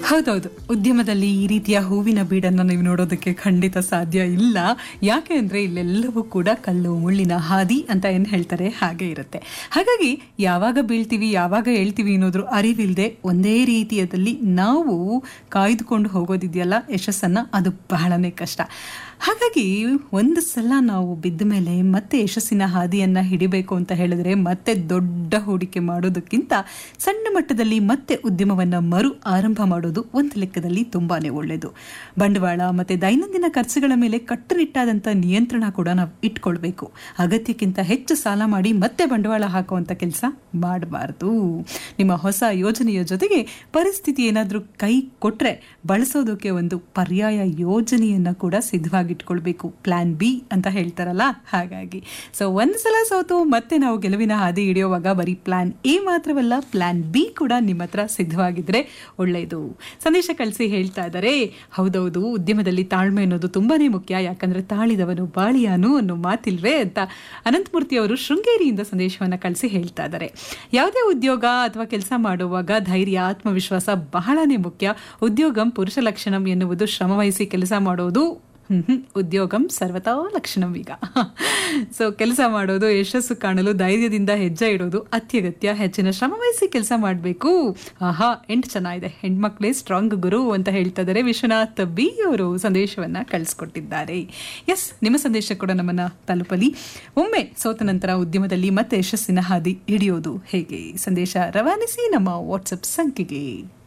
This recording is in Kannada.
ಹೌದೌದು ಉದ್ಯಮದಲ್ಲಿ ಈ ರೀತಿಯ ಹೂವಿನ ಬೀಡನ್ನು ನೀವು ನೋಡೋದಕ್ಕೆ ಖಂಡಿತ ಸಾಧ್ಯ ಇಲ್ಲ ಯಾಕೆ ಅಂದ್ರೆ ಇಲ್ಲೆಲ್ಲವೂ ಕೂಡ ಕಲ್ಲು ಮುಳ್ಳಿನ ಹಾದಿ ಅಂತ ಏನ್ ಹೇಳ್ತಾರೆ ಹಾಗೆ ಇರುತ್ತೆ ಹಾಗಾಗಿ ಯಾವಾಗ ಬೀಳ್ತೀವಿ ಯಾವಾಗ ಹೇಳ್ತೀವಿ ಅನ್ನೋದ್ರ ಅರಿವಿಲ್ಲದೆ ಒಂದೇ ರೀತಿಯದಲ್ಲಿ ನಾವು ಕಾಯ್ದುಕೊಂಡು ಹೋಗೋದಿದೆಯಲ್ಲ ಯಶಸ್ಸನ್ನ ಅದು ಬಹಳನೇ ಕಷ್ಟ ಹಾಗಾಗಿ ಒಂದು ಸಲ ನಾವು ಬಿದ್ದ ಮೇಲೆ ಮತ್ತೆ ಯಶಸ್ಸಿನ ಹಾದಿಯನ್ನ ಹಿಡಿಬೇಕು ಅಂತ ಹೇಳಿದ್ರೆ ಮತ್ತೆ ದೊಡ್ಡ ಹೂಡಿಕೆ ಮಾಡೋದಕ್ಕಿಂತ ಸಣ್ಣ ಮಟ್ಟದಲ್ಲಿ ಮತ್ತೆ ಉದ್ಯಮವನ್ನ ಮರು ಆರಂಭ ಮಾಡೋದು ಒಂದು ಲೆಕ್ಕದಲ್ಲಿ ತುಂಬಾನೇ ಒಳ್ಳೆಯದು ಬಂಡವಾಳ ಮತ್ತೆ ದೈನಂದಿನ ಖರ್ಚುಗಳ ಮೇಲೆ ಕಟ್ಟುನಿಟ್ಟಾದಂಥ ನಿಯಂತ್ರಣ ಕೂಡ ನಾವು ಇಟ್ಕೊಳ್ಬೇಕು ಅಗತ್ಯಕ್ಕಿಂತ ಹೆಚ್ಚು ಸಾಲ ಮಾಡಿ ಮತ್ತೆ ಬಂಡವಾಳ ಹಾಕುವಂತ ಕೆಲಸ ಮಾಡಬಾರ್ದು ನಿಮ್ಮ ಹೊಸ ಯೋಜನೆಯ ಜೊತೆಗೆ ಪರಿಸ್ಥಿತಿ ಏನಾದರೂ ಕೈ ಕೊಟ್ರೆ ಬಳಸೋದಕ್ಕೆ ಒಂದು ಪರ್ಯಾಯ ಯೋಜನೆಯನ್ನ ಕೂಡ ಸಿದ್ಧವಾಗಿಟ್ಕೊಳ್ಬೇಕು ಪ್ಲಾನ್ ಬಿ ಅಂತ ಹೇಳ್ತಾರಲ್ಲ ಹಾಗಾಗಿ ಸೊ ಒಂದು ಸಲ ಸೋತು ಮತ್ತೆ ನಾವು ಗೆಲುವಿನ ಹಾದಿ ಹಿಡಿಯುವಾಗ ಬರೀ ಪ್ಲಾನ್ ಎ ಮಾತ್ರವಲ್ಲ ಪ್ಲಾನ್ ಬಿ ಕೂಡ ನಿಮ್ಮ ಹತ್ರ ಸಿದ್ಧವಾಗಿದ್ರೆ ಒಳ್ಳೆಯದು ಸಂದೇಶ ಕಳಿಸಿ ಹೇಳ್ತಾ ಇದ್ದಾರೆ ಹೌದೌದು ಉದ್ಯಮದಲ್ಲಿ ತಾಳ್ಮೆ ಅನ್ನೋದು ತುಂಬಾನೇ ಮುಖ್ಯ ಯಾಕಂದ್ರೆ ತಾಳಿದವನು ಬಾಳಿಯಾನು ಅನ್ನೋ ಮಾತಿಲ್ವೇ ಅಂತ ಅನಂತಮೂರ್ತಿ ಅವರು ಶೃಂಗೇರಿಯಿಂದ ಸಂದೇಶವನ್ನ ಕಳಿಸಿ ಹೇಳ್ತಾ ಇದ್ದಾರೆ ಯಾವುದೇ ಉದ್ಯೋಗ ಅಥವಾ ಕೆಲಸ ಮಾಡುವಾಗ ಧೈರ್ಯ ಆತ್ಮವಿಶ್ವಾಸ ಬಹಳನೇ ಮುಖ್ಯ ಉದ್ಯೋಗಂ ಪುರುಷ ಲಕ್ಷಣಂ ಎನ್ನುವುದು ಶ್ರಮವಹಿಸಿ ಕೆಲಸ ಮಾಡೋದು ಹ್ಮ್ ಹ್ಮ್. ಉದ್ಯೋಗಂ ಸರ್ವತಾ ಲಕ್ಷಣಂ ಈಗ ಸೊ ಕೆಲಸ ಮಾಡೋದು ಯಶಸ್ಸು ಕಾಣಲು ಧೈರ್ಯದಿಂದ ಹೆಜ್ಜೆ ಇಡೋದು ಅತ್ಯಗತ್ಯ ಹೆಚ್ಚಿನ ಶ್ರಮವಹಿಸಿ ಕೆಲಸ ಮಾಡಬೇಕು ಆಹಾ ಎಂಟು ಚೆನ್ನಾಗಿದೆ ಹೆಣ್ಮಕ್ಳೇ ಸ್ಟ್ರಾಂಗ್ ಗುರು ಅಂತ ಹೇಳ್ತಾ ಇದ್ದಾರೆ ವಿಶ್ವನಾಥ್ ಬಿ ಅವರು ಸಂದೇಶವನ್ನ ಕಳಿಸ್ಕೊಟ್ಟಿದ್ದಾರೆ ಎಸ್ ನಿಮ್ಮ ಸಂದೇಶ ಕೂಡ ನಮ್ಮನ್ನ ತಲುಪಲಿ ಒಮ್ಮೆ ಸೋತ ನಂತರ ಉದ್ಯಮದಲ್ಲಿ ಮತ್ತೆ ಯಶಸ್ಸಿನ ಹಾದಿ ಹಿಡಿಯೋದು ಹೇಗೆ ಸಂದೇಶ ರವಾನಿಸಿ ನಮ್ಮ ವಾಟ್ಸಪ್ ಸಂಖ್ಯೆಗೆ